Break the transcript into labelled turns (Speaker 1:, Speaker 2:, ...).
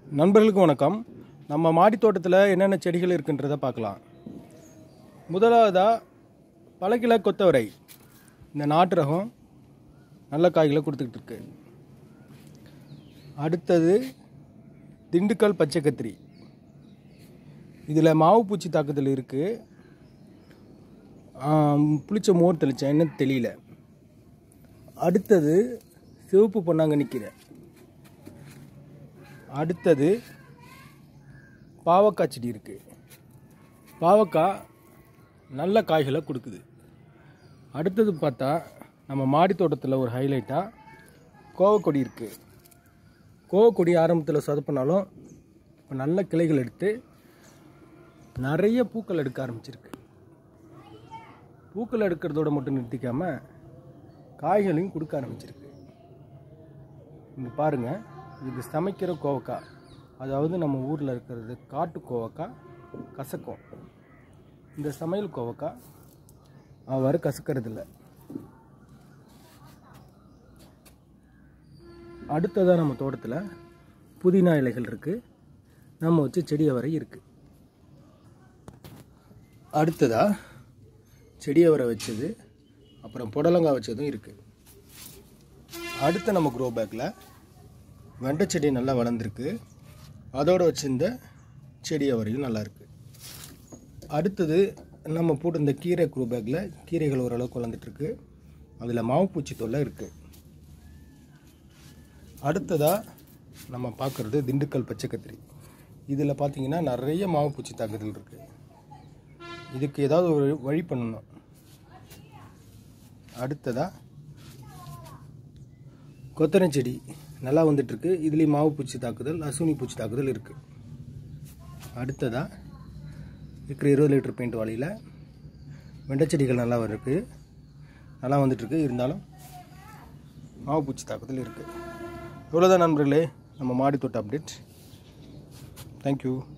Speaker 1: நண்பர்களுக்கு வணக்கம் நம்ம மாடி தோட்டத்தில் என்னென்ன செடிகள் இருக்குன்றதை பார்க்கலாம் முதலாவதாக பழக்கில கொத்தவரை இந்த நாட்டு ரகம் நல்ல காய்களை கொடுத்துக்கிட்டு இருக்கு அடுத்தது திண்டுக்கல் பச்சை கத்திரி இதில் மாவு பூச்சி தாக்குதல் இருக்குது புளிச்ச மோர் தெளித்தேன் என்ன தெரியல அடுத்தது சிவப்பு பொன்னாங்கண்ணி கீரை அடுத்தது பாவக்காய் செடி இருக்குது பாவக்காய் நல்ல காய்களை கொடுக்குது அடுத்தது பார்த்தா நம்ம மாடி தோட்டத்தில் ஒரு ஹைலைட்டாக கோவக்கொடி இருக்குது கோவக்கொடி ஆரம்பத்தில் சொதப்பினாலும் இப்போ நல்ல கிளைகள் எடுத்து நிறைய பூக்கள் எடுக்க ஆரம்பிச்சிருக்கு பூக்கள் எடுக்கிறதோட மட்டும் நிறுத்திக்காமல் காய்களையும் கொடுக்க ஆரம்பிச்சிருக்கு இங்கே பாருங்கள் இது சமைக்கிற கோவக்காய் அதாவது நம்ம ஊரில் இருக்கிறது காட்டு கோவக்காய் கசக்கும் இந்த சமையல் கோவக்காய் அவ்வாறு கசக்கிறதில்ல அடுத்ததாக நம்ம தோட்டத்தில் புதினா இலைகள் இருக்குது நம்ம வச்சு செடி அவரை இருக்குது அடுத்ததாக செடி அவரை வச்சது அப்புறம் புடலங்காய் வச்சதும் இருக்குது அடுத்து நம்ம க்ரோ பேக்கில் வெண்டை செடி நல்லா வளர்ந்துருக்கு அதோடு வச்சிருந்த செடி அவரையும் நல்லா இருக்கு அடுத்தது நம்ம போட்டிருந்த கீரை க்ரோ பேக்கில் கீரைகள் ஓரளவுக்கு வளர்ந்துட்டுருக்கு அதில் மாவு பூச்சி தொல்லை இருக்குது அடுத்ததாக நம்ம பார்க்குறது திண்டுக்கல் பச்சை கத்திரி இதில் பார்த்தீங்கன்னா நிறைய மாவு பூச்சி தாக்குதல் இருக்குது இதுக்கு ஏதாவது ஒரு வழி பண்ணணும் அடுத்ததாக கொத்தனை செடி நல்லா வந்துட்டுருக்கு இதுலேயும் மாவு பூச்சி தாக்குதல் அசுனி பூச்சி தாக்குதல் இருக்குது அடுத்ததாக இருக்கிற இருபது லிட்டர் பெயிண்ட் வாளியில் வெண்டைச்செடிகள் நல்லா இருக்குது நல்லா வந்துட்டுருக்கு இருந்தாலும் மாவு பூச்சி தாக்குதல் இருக்குது இவ்வளோதான் நண்பர்களே நம்ம மாடி தோட்ட அப்டேட் தேங்க்யூ